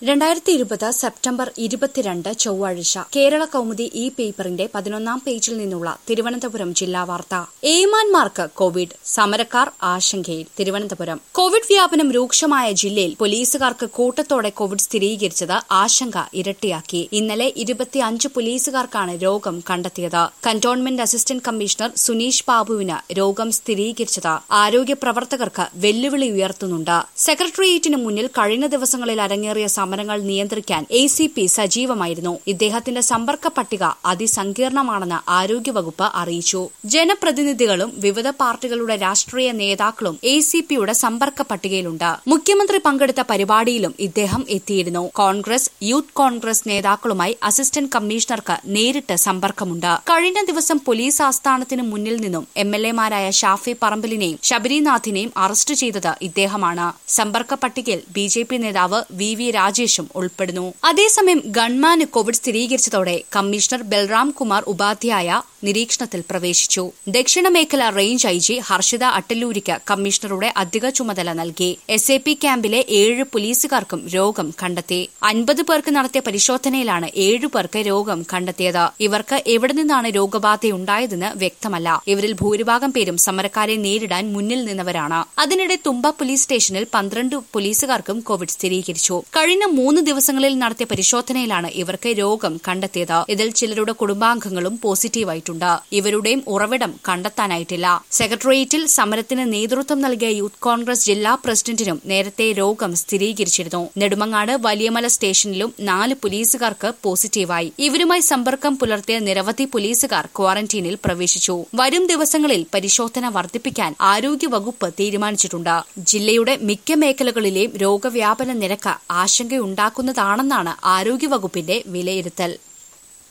രണ്ടായിരത്തി ഇരുപത് സെപ്റ്റംബർ ഇരുപത്തിരണ്ട് ചൊവ്വാഴ്ച കേരള കൗമുദി ഈ പേപ്പറിന്റെ പതിനൊന്നാം പേജിൽ നിന്നുള്ള തിരുവനന്തപുരം ജില്ലാ വാർത്ത ഏമാന്മാർക്ക് കോവിഡ് സമരക്കാർ ആശങ്കയിൽ തിരുവനന്തപുരം കോവിഡ് വ്യാപനം രൂക്ഷമായ ജില്ലയിൽ പോലീസുകാർക്ക് കൂട്ടത്തോടെ കോവിഡ് സ്ഥിരീകരിച്ചത് ആശങ്ക ഇരട്ടിയാക്കി ഇന്നലെ ഇരുപത്തിയഞ്ച് പോലീസുകാർക്കാണ് രോഗം കണ്ടെത്തിയത് കന്റോൺമെന്റ് അസിസ്റ്റന്റ് കമ്മീഷണർ സുനീഷ് ബാബുവിന് രോഗം സ്ഥിരീകരിച്ചത് ആരോഗ്യ പ്രവർത്തകർക്ക് വെല്ലുവിളി ഉയർത്തുന്നുണ്ട് സെക്രട്ടേറിയറ്റിന് മുന്നിൽ കഴിഞ്ഞ ദിവസങ്ങളിൽ അരങ്ങേറിയ സമരങ്ങൾ നിയന്ത്രിക്കാൻ എ സി പി സജീവമായിരുന്നു ഇദ്ദേഹത്തിന്റെ സമ്പർക്ക പട്ടിക അതിസങ്കീർണമാണെന്ന് ആരോഗ്യവകുപ്പ് അറിയിച്ചു ജനപ്രതിനിധികളും വിവിധ പാർട്ടികളുടെ രാഷ്ട്രീയ നേതാക്കളും എ സി പിയുടെ സമ്പർക്ക പട്ടികയിലുണ്ട് മുഖ്യമന്ത്രി പങ്കെടുത്ത പരിപാടിയിലും ഇദ്ദേഹം എത്തിയിരുന്നു കോൺഗ്രസ് യൂത്ത് കോൺഗ്രസ് നേതാക്കളുമായി അസിസ്റ്റന്റ് കമ്മീഷണർക്ക് നേരിട്ട് സമ്പർക്കമുണ്ട് കഴിഞ്ഞ ദിവസം പോലീസ് ആസ്ഥാനത്തിന് മുന്നിൽ നിന്നും എം എൽ എമാരായ ഷാഫി പറമ്പലിനെയും ശബരിനാഥിനെയും അറസ്റ്റ് ചെയ്തത് ഇദ്ദേഹമാണ് സമ്പർക്ക പട്ടികയിൽ ബി ജെ പി നേതാവ് വി വി രാജേഷും ഉൾപ്പെടുന്നു അതേസമയം ഗൺമാന് കോവിഡ് സ്ഥിരീകരിച്ചതോടെ കമ്മീഷണർ ബൽറാം കുമാർ ഉപാധ്യായ നിരീക്ഷണത്തിൽ പ്രവേശിച്ചു ദക്ഷിണ മേഖല റേഞ്ച് ഐ ജി ഹർഷിത അട്ടല്ലൂരിക്ക് കമ്മീഷണറുടെ അധിക ചുമതല നൽകി എസ് എ പി ക്യാമ്പിലെ ഏഴ് പോലീസുകാർക്കും രോഗം കണ്ടെത്തി അൻപത് പേർക്ക് നടത്തിയ പരിശോധനയിലാണ് ഏഴു പേർക്ക് രോഗം കണ്ടെത്തിയത് ഇവർക്ക് എവിടെ നിന്നാണ് രോഗബാധയുണ്ടായതെന്ന് വ്യക്തമല്ല ഇവരിൽ ഭൂരിഭാഗം പേരും സമരക്കാരെ നേരിടാൻ മുന്നിൽ നിന്നവരാണ് അതിനിടെ തുമ്പ പോലീസ് സ്റ്റേഷനിൽ പന്ത്രണ്ട് പോലീസുകാർക്കും കോവിഡ് സ്ഥിരീകരിച്ചു കഴിഞ്ഞ മൂന്ന് ദിവസങ്ങളിൽ നടത്തിയ പരിശോധനയിലാണ് ഇവർക്ക് രോഗം കണ്ടെത്തിയത് ഇതിൽ ചിലരുടെ കുടുംബാംഗങ്ങളും പോസിറ്റീവായിട്ടുണ്ട് ഇവരുടെയും ഉറവിടം കണ്ടെത്താനായിട്ടില്ല സെക്രട്ടേറിയറ്റിൽ സമരത്തിന് നേതൃത്വം നൽകിയ യൂത്ത് കോൺഗ്രസ് ജില്ലാ പ്രസിഡന്റിനും നേരത്തെ രോഗം സ്ഥിരീകരിച്ചിരുന്നു നെടുമങ്ങാട് വലിയമല സ്റ്റേഷനിലും നാല് പോലീസുകാർക്ക് പോസിറ്റീവായി ഇവരുമായി സമ്പർക്കം പുലർത്തിയ നിരവധി പോലീസുകാർ ക്വാറന്റീനിൽ പ്രവേശിച്ചു വരും ദിവസങ്ങളിൽ പരിശോധന വർദ്ധിപ്പിക്കാൻ ആരോഗ്യവകുപ്പ് തീരുമാനിച്ചിട്ടുണ്ട് ജില്ലയുടെ മിക്ക മേഖലകളിലെയും രോഗവ്യാപന നിരക്ക് ആശങ്കയുണ്ടാക്കുന്നതാണെന്നാണ് ആരോഗ്യവകുപ്പിന്റെ വിലയിരുത്തൽ